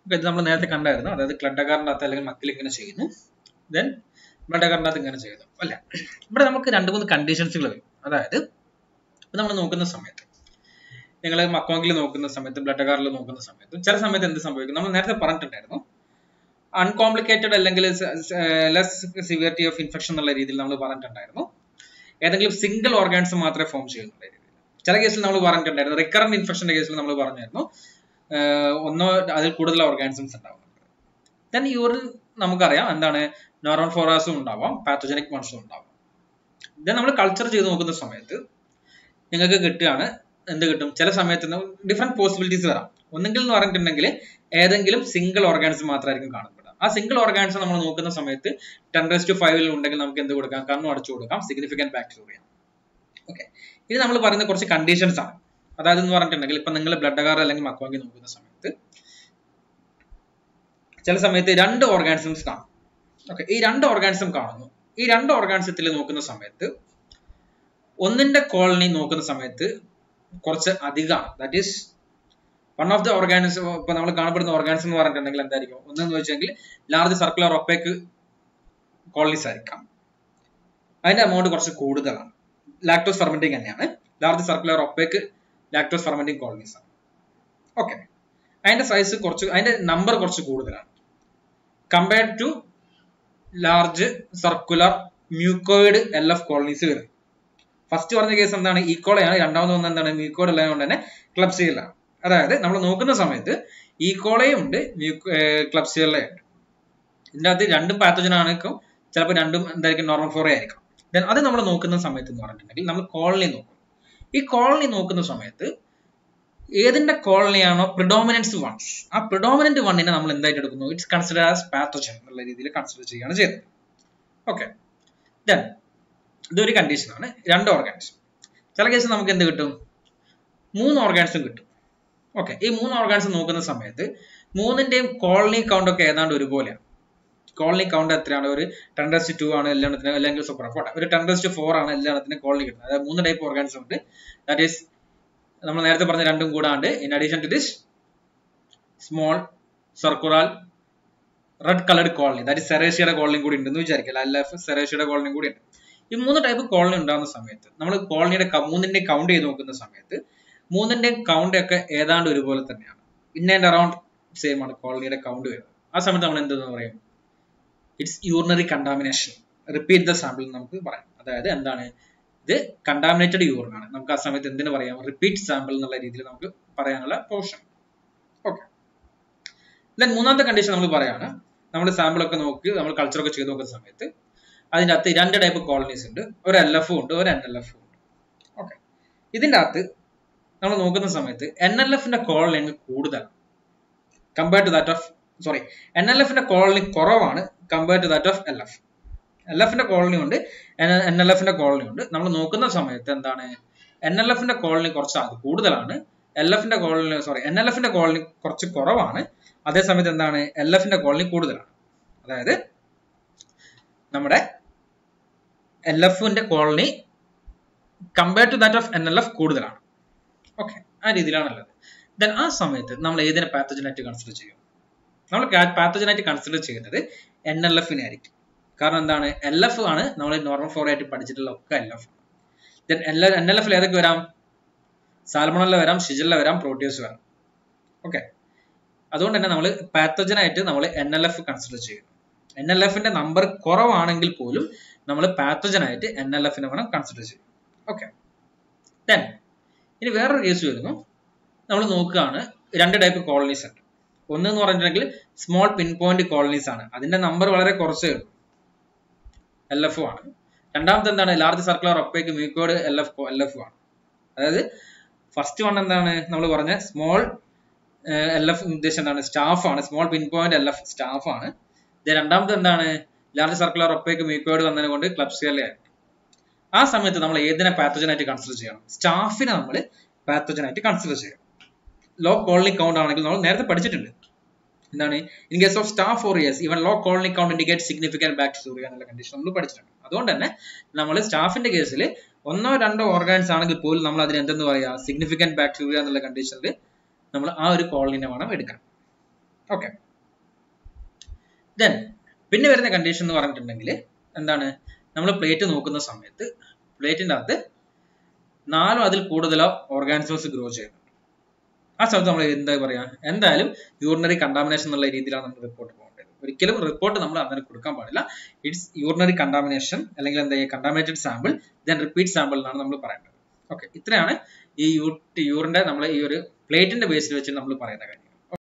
ഇത് നമ്മൾ നേരത്തെ കണ്ടായിരുന്നു അതായത് ക്ലഡകാറിൻ്റെ അകത്ത് അല്ലെങ്കിൽ മക്കിൽ ഇങ്ങനെ ചെയ്യുന്നു ദെൻ ബ്ലഡകാറിൻ്റെ അകത്ത് ഇങ്ങനെ ചെയ്യുന്നു അല്ല ഇവിടെ നമുക്ക് രണ്ട് മൂന്ന് കണ്ടീഷൻസുകൾ വരും അതായത് ഇപ്പൊ നമ്മൾ നോക്കുന്ന സമയത്ത് നിങ്ങൾ മക്കോങ്കിൽ നോക്കുന്ന സമയത്ത് ബ്ലഡകാറിൽ നോക്കുന്ന സമയത്ത് ചില സമയത്ത് എന്ത് സംഭവിക്കും നമ്മൾ നേരത്തെ പറഞ്ഞിട്ടുണ്ടായിരുന്നു അൺകോംപ്ലിക്കേറ്റഡ് അല്ലെങ്കിൽ ലെസ് സിവിയറിറ്റി ഓഫ് ഇൻഫെക്ഷൻ എന്നുള്ള രീതിയിൽ നമ്മൾ പറഞ്ഞിട്ടുണ്ടായിരുന്നു ഏതെങ്കിലും സിംഗിൾ ഓർഗാൻസ് മാത്രമേ ഫോം ചെയ്യുന്നുള്ള രീതിയിൽ ചില കേസിൽ നമ്മൾ പറഞ്ഞിട്ടുണ്ടായിരുന്നു റിക്കറന്റ് ഇൻഫെക്ഷന്റെ കേസിൽ നമ്മൾ പറഞ്ഞായിരുന്നു ഒന്നോ അതിൽ കൂടുതൽ ഓർഗാനിസംസ് ഉണ്ടാവും ദെൻ യൂറിൻ നമുക്കറിയാം എന്താണ് നോർമൽ ഫോറാസും ഉണ്ടാവാം പാത്തോജനിക് വൺസും ഉണ്ടാവാം ദെൻ നമ്മൾ കൾച്ചർ ചെയ്ത് നോക്കുന്ന സമയത്ത് നിങ്ങൾക്ക് കിട്ടുകയാണ് എന്ത് കിട്ടും ചില സമയത്ത് ഡിഫറെന്റ് പോസിബിലിറ്റീസ് വരാം ഒന്നെങ്കിൽ എന്ന് പറഞ്ഞിട്ടുണ്ടെങ്കിൽ ഏതെങ്കിലും സിംഗിൾ ഓർഗാൻസ് മാത്രമായിരിക്കും കാണപ്പെടുക ആ സിംഗിൾ ഓർഗാൻസ് നമ്മൾ നോക്കുന്ന സമയത്ത് ടെൻ റെസ് ടു ഫൈവിൽ ഉണ്ടെങ്കിൽ നമുക്ക് എന്ത് കൊടുക്കാം കണ്ണു അടച്ചു കൊടുക്കാം സിഗ്നിഫിക്കന്റ് ബാക്ടീരിയ ഓക്കെ ഇത് നമ്മൾ പറയുന്ന കുറച്ച് കണ്ടീഷൻസ് ആണ് അതായത് എന്ന് പറഞ്ഞിട്ടുണ്ടെങ്കിൽ ഇപ്പൊ നിങ്ങൾ ബ്ലഡ് കാർ അല്ലെങ്കിൽ മക്വാങ്കി നോക്കുന്ന സമയത്ത് ചില സമയത്ത് രണ്ട് ഓർഗാനിസംസ് കാണും ഓക്കെ ഈ രണ്ട് ഓർഗാനിസം കാണുന്നു ഈ രണ്ട് ഓർഗാനിസത്തിൽ നോക്കുന്ന സമയത്ത് ഒന്നിന്റെ കോളനി നോക്കുന്ന സമയത്ത് കുറച്ച് അധികമാണ് that is one of the organism ഇപ്പൊ നമ്മൾ കാണപ്പെടുന്ന ഓർഗാനിസം എന്ന് പറഞ്ഞിട്ടുണ്ടെങ്കിൽ എന്തായിരിക്കും ഒന്നെന്ന് വെച്ചെങ്കിൽ ലാർജ് സർക്കുലർ ഒപ്പേക്ക് കോളനീസ് ആയിരിക്കാം അതിന്റെ എമൗണ്ട് കുറച്ച് കൂടുതലാണ് ലാക്ടോസ് ഫെർമെന്റിങ് തന്നെയാണ് large circular opaque lactose fermenting colonies ആണ് ഓക്കെ അതിന്റെ സൈസ് കുറച്ച് അതിന്റെ നമ്പർ കുറച്ച് കൂടുതലാണ് compared to large circular mucoid L F colonies വരും ഫസ്റ്റ് പറഞ്ഞ കേസ് എന്താണ് ഈക്കോളയാണ് രണ്ടാമത് വന്ന എന്താണ് മ്യൂക്കോയിഡ് ഉള്ളതുകൊണ്ട് തന്നെ ക്ലബ്സിയലാണ് അതായത് നമ്മൾ നോക്കുന്ന സമയത്ത് ഈക്കോളയും ഉണ്ട് ക്ലബ്സിയലയും ഉണ്ട് ഇതിന്റെ അകത്ത് രണ്ടും പാത്തജൻ ആണെങ്കിലും ചിലപ്പോൾ രണ്ടും എന്തായിരിക്കും നോർമൽ ഫോറേ ആയിരിക്കും ദെൻ അത് നമ്മൾ നോക്കുന്ന സമയത്ത് എന്ന് പറഞ്ഞിട്ടുണ്ടെങ്കിൽ നമ്മൾ കോളനി നോക്കും ഈ കോളനി നോക്കുന്ന സമയത്ത് ഏതിന്റെ കോളനിയാണോ പ്രിഡോമിനൻസ് വൺസ് ആ പ്രിഡോമിനന്റ് വണ്ണിനെ നമ്മൾ എന്തായിട്ട് എടുക്കുന്നു ഇറ്റ്സ് കൺസിഡർ ആസ് പാത്തോജൻ എന്നുള്ള രീതിയിൽ കൺസിഡർ ചെയ്യുകയാണ് ചെയ്യുന്നത് ഓക്കെ ദെൻ ഇതൊരു കണ്ടീഷനാണ് രണ്ട് ഓർഗാൻസ് ചില കേസിൽ നമുക്ക് എന്ത് കിട്ടും മൂന്ന് ഓർഗാൻസും കിട്ടും ഓക്കെ ഈ മൂന്ന് ഓർഗാൻസ് നോക്കുന്ന സമയത്ത് മൂന്നിന്റെയും കോളനി കൗണ്ട് ഒക്കെ ഏതാണ്ട് ഒരുപോലെയാണ് കോളനി കൗണ്ട് എത്രയാണ് ഒരു ടെൻ ഡസ്റ്റ് ടു ആണ് എല്ലാത്തിനും അല്ലെങ്കിൽ സൂപ്പർ പോട്ടെ ഒരു ടെൻ ഡസ്റ്റ് ഫോർ ആണ് എല്ലാത്തിനും കോളനി കിട്ടുന്നത് അതായത് മൂന്ന് ടൈപ്പ് ഓർഗാൻസ് ഉണ്ട് ദാറ്റ് ഈസ് നമ്മൾ നേരത്തെ പറഞ്ഞ രണ്ടും കൂടാണ്ട് in addition to this small circular red coloured colony that സെറേഷ്യയുടെ കോളനിയും കൂടി ഉണ്ടെന്ന് വിചാരിക്കില്ല എൽ എഫ് സെറേഷ്യയുടെ കോളനിയും കൂടി ഉണ്ട് ഈ മൂന്ന് ടൈപ്പ് കോളനി ഉണ്ടാകുന്ന സമയത്ത് നമ്മൾ കോളനിയുടെ മൂന്നിന്റെ കൗണ്ട് ചെയ്ത് നോക്കുന്ന സമയത്ത് മൂന്നിന്റെ കൗണ്ട് ഒക്കെ ഏതാണ്ട് ഒരുപോലെ തന്നെയാണ് ഇൻ ആൻഡ് അറൌണ്ട് സെയിം ആണ് കോളനിയുടെ കൗണ്ട് വരുന്നത് ആ സമയത്ത് നമ്മൾ എന്തെന്ന് പറയും it's urinary contamination repeat the sample നമുക്ക് പറയാം അതായത് എന്താണ് ഇത് കണ്ടാമിനേറ്റഡ് യൂറിൻ ആണ് നമുക്ക് ആ സമയത്ത് എന്തിനു പറയാം റിപ്പീറ്റ് സാമ്പിൾ എന്നുള്ള രീതിയിൽ നമുക്ക് പറയാനുള്ള പോർഷൻ ഓക്കെ ദെൻ മൂന്നാമത്തെ കണ്ടീഷൻ നമ്മൾ പറയാണ് നമ്മൾ സാമ്പിൾ ഒക്കെ നോക്കി നമ്മൾ കൾച്ചർ ഒക്കെ ചെയ്ത് നോക്കുന്ന സമയത്ത് അതിൻ്റെ അകത്ത് രണ്ട് ടൈപ്പ് കോളനീസ് ഉണ്ട് ഒരു എൽ എഫും ഉണ്ട് ഒരു എൻ എൽ എഫും ഉണ്ട് ഓക്കെ ഇതിൻ്റെ അകത്ത് നമ്മൾ നോക്കുന്ന സമയത്ത് എൻ എൽ എഫിന്റെ കോളനി അങ്ങ് കൂടുതലാണ് compared to that of sorry N L എഫിന്റെ കോളനി കുറവാണ് compared to that of L F L എഫിന്റെ കോളനി ഉണ്ട് എൻ എൽ എഫിന്റെ കോളനി ഉണ്ട് നമ്മൾ നോക്കുന്ന സമയത്ത് എന്താണ് എൻ എൽ എഫിന്റെ കോളനി കുറച്ച് അത് കൂടുതലാണ് എൽ എഫിന്റെ കോളനി സോറി എൻ എൽ എഫിന്റെ കോളനി കുറച്ച് കുറവാണ് അതേ സമയത്ത് എന്താണ് എൽ എഫിന്റെ കോളനി കൂടുതലാണ് അതായത് നമ്മുടെ എൽ എഫിന്റെ colony compared to that of N L F കൂടുതലാണ് ഓക്കെ ആ രീതിയിലാണുള്ളത് ദെൻ ആ സമയത്ത് നമ്മൾ ഏതിനെ പാത്തജനായിട്ട് കൺസിഡർ ചെയ്യും നമ്മൾ പാത്തജനായിട്ട് കൺസിഡർ ചെയ്യുന്നത് എൻ എൽ എഫിനെ ആയിരിക്കും കാരണം എന്താണ് എൽ എഫ് ആണ് നമ്മൾ നോർമൽ ഫോർ ആയിട്ട് പഠിച്ചിട്ടുള്ള ഒക്കെ L F then L N L എഫിൽ ഏതൊക്കെ വരാം സാൽമണല്ല വരാം ഷിജല്ല വരാം പ്രോട്ടിയോസ് വരാം ഓക്കെ അതുകൊണ്ട് തന്നെ നമ്മൾ പാത്തജനായിട്ട് നമ്മൾ എൻ എൽ എഫ് കൺസിഡർ ചെയ്യുന്നു എൻ എൽ എഫിന്റെ നമ്പർ കുറവാണെങ്കിൽ പോലും നമ്മൾ പാത്തജനായിട്ട് എൻ എൽ എഫിനെ വേണം കൺസിഡർ ചെയ്യും ഓക്കെ ദെൻ ഇനി വേറൊരു കേസ് വരുന്നു നമ്മൾ നോക്കുകയാണ് രണ്ട് ടൈപ്പ് കോളനീസ് ഉണ്ട് ഒന്ന് എന്ന് പറഞ്ഞിട്ടുണ്ടെങ്കിൽ സ്മോൾ പിൻ പോയിന്റ് കോളനീസ് ആണ് അതിന്റെ നമ്പർ വളരെ കുറച്ചേ ഉള്ളൂ എൽ എഫ് ആണ് രണ്ടാമത്തെ എന്താണ് large circular opaque mucoid L F L F ആണ് അതായത് ഫസ്റ്റ് വൺ എന്താണ് നമ്മൾ പറഞ്ഞ സ്മോൾ എൽ എഫ് ഉദ്ദേശം എന്താണ് സ്റ്റാഫ് ആണ് small pinpoint L F staph ആണ് രണ്ടാമത്തെ എന്താണ് ലാർജ് സർക്കുലർ ഒപ്പേക്ക് മ്യൂക്കോഡ് വന്നതിനെ കൊണ്ട് ക്ലബ്സിയല്ലേ ആ സമയത്ത് നമ്മൾ ഏതിനെ പാത്തോജനായിട്ട് കൺസിഡർ ചെയ്യണം സ്റ്റാഫിനെ നമ്മൾ പാത്തോജനായിട്ട് കൺസിഡർ ചെയ്യണം ലോ കോളനി കൗണ്ട് ആണെങ്കിൽ നമ്മൾ നേരത്തെ പഠിച്ചിട്ടുണ്ട് എന്താണ് in case of staph four years even low colony count indicate significant bacteria എന്നുള്ള കണ്ടീഷൻ നമ്മൾ പഠിച്ചിട്ടുണ്ട് അതുകൊണ്ട് തന്നെ നമ്മൾ സ്റ്റാഫിന്റെ കേസിൽ ഒന്നോ രണ്ടോ ഓർഗാൻസ് ആണെങ്കിൽ പോലും നമ്മൾ അതിന് എന്തെന്ന് പറയാ സിഗ്നിഫിക്കന്റ് ബാക്ടീരിയ എന്നുള്ള കണ്ടീഷനിൽ നമ്മൾ ആ ഒരു കോളനിനെ വേണം എടുക്കാൻ ഓക്കെ ദെൻ പിന്നെ വരുന്ന കണ്ടീഷൻ എന്ന് പറഞ്ഞിട്ടുണ്ടെങ്കിൽ എന്താണ് നമ്മൾ പ്ലേറ്റ് നോക്കുന്ന സമയത്ത് പ്ലേറ്റിന്റെ അകത്ത് നാലോ അതിൽ കൂടുതലോ ഓർഗാനിസംസ് ഗ്രോ ചെയ്യുന്നുണ്ട് ആ സമയത്ത് നമ്മൾ എന്താ പറയാ എന്തായാലും യൂറിനറി കണ്ടാമിനേഷൻ എന്നുള്ള രീതിയിലാണ് നമ്മൾ റിപ്പോർട്ട് പോകേണ്ടത് ഒരിക്കലും റിപ്പോർട്ട് നമ്മൾ അങ്ങനെ കൊടുക്കാൻ പാടില്ല ഇറ്റ്സ് യൂറിനറി കണ്ടാമിനേഷൻ അല്ലെങ്കിൽ എന്താ contaminated sample then repeat sample എന്നാണ് നമ്മൾ പറയേണ്ടത് ഓക്കെ ഇത്രയാണ് ഈ യൂറിന്റെ നമ്മൾ ഈ ഒരു പ്ലേറ്റിന്റെ ബേസിൽ വെച്ച് നമ്മൾ പറയുന്ന കാര്യം